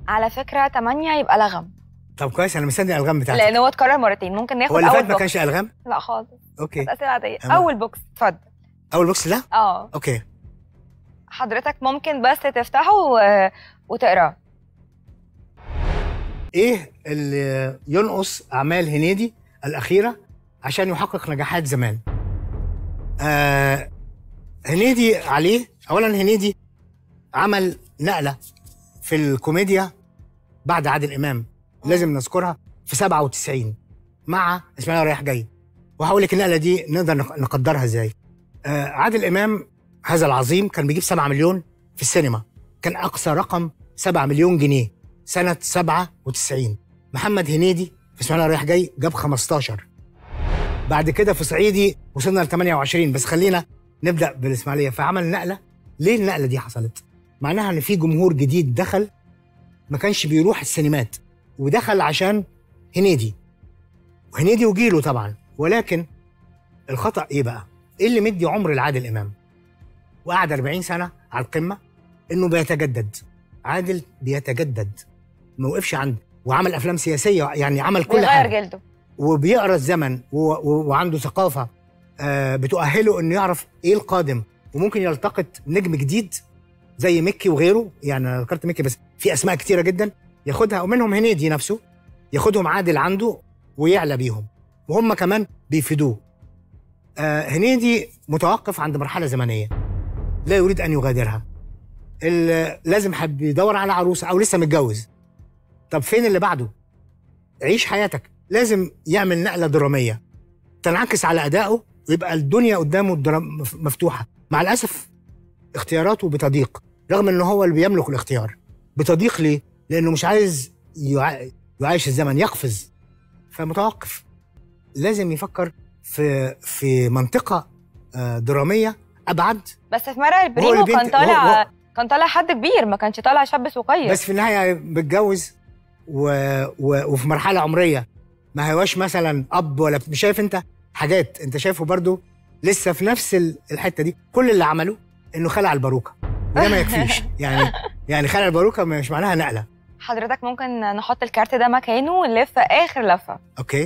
على فكره 8 يبقى لغم طب كويس انا مستني الالغام بتاعتك لان هو اتكرر مرتين ممكن ناخد هو اللي اول فات ما بوكس كانش الغام لا خالص اوكي بس اسئله عاديه أما- اول بوكس اتفضل اول بوكس ده اه اوكي حضرتك ممكن بس تفتحه و... وتقراه ايه اللي ينقص اعمال هنيدي الاخيره عشان يحقق نجاحات زمان آه هنيدي عليه اولا هنيدي عمل نقله في الكوميديا بعد عادل امام لازم نذكرها في 97 مع اسماعيل رايح جاي وهقول لك النقله دي نقدر نق- نقدرها ازاي آه عادل امام هذا العظيم كان بيجيب 7 مليون في السينما كان اقصى رقم 7 مليون جنيه سنه 97 محمد هنيدي في اسماعيل رايح جاي جاب 15 بعد كده في صعيدي وصلنا ل 28 بس خلينا نبدا بالاسماعيليه فعمل نقله ليه النقله دي حصلت؟ معناها ان في جمهور جديد دخل ما كانش بيروح السينمات ودخل عشان هنيدي وهنيدي وجيله طبعا ولكن الخطا ايه بقى؟ ايه اللي مدي عمر لعادل امام؟ وقعد 40 سنه على القمه انه بيتجدد عادل بيتجدد ما وقفش عند وعمل افلام سياسيه يعني عمل كل بيغير حاجه جلده وبيقرا الزمن و... و... وعنده ثقافه آه بتؤهله انه يعرف ايه القادم وممكن يلتقط نجم جديد زي مكي وغيره يعني انا ذكرت مكي بس في اسماء كتيره جدا ياخدها ومنهم هنيدي نفسه ياخدهم عادل عنده ويعلى بيهم وهم كمان بيفيدوه آه هنيدي متوقف عند مرحله زمنيه لا يريد ان يغادرها ال- لازم حب يدور على عروسه او لسه متجوز طب فين اللي بعده عيش حياتك لازم يعمل نقله دراميه تنعكس على ادائه ويبقى الدنيا قدامه الدرام مف- مفتوحه مع الاسف اختياراته بتضيق رغم ان هو اللي بيملك الاختيار بتضيق ليه لانه مش عايز يع- يعيش الزمن يقفز فمتوقف لازم يفكر في في منطقه آه، دراميه ابعد بس في مرة البريمو اللي كان بينت- طالع هو- كان طالع حد كبير ما كانش طالع شاب صغير بس في النهايه بتجوز و... و... وفي مرحله عمريه ما هواش مثلا اب ولا مش شايف انت حاجات انت شايفه برضو لسه في نفس ال- الحته دي كل اللي عمله انه خلع الباروكه وده ما يكفيش يعني يعني خلع الباروكه مش معناها نقله حضرتك ممكن نحط الكارت ده مكانه ونلف اخر لفه اوكي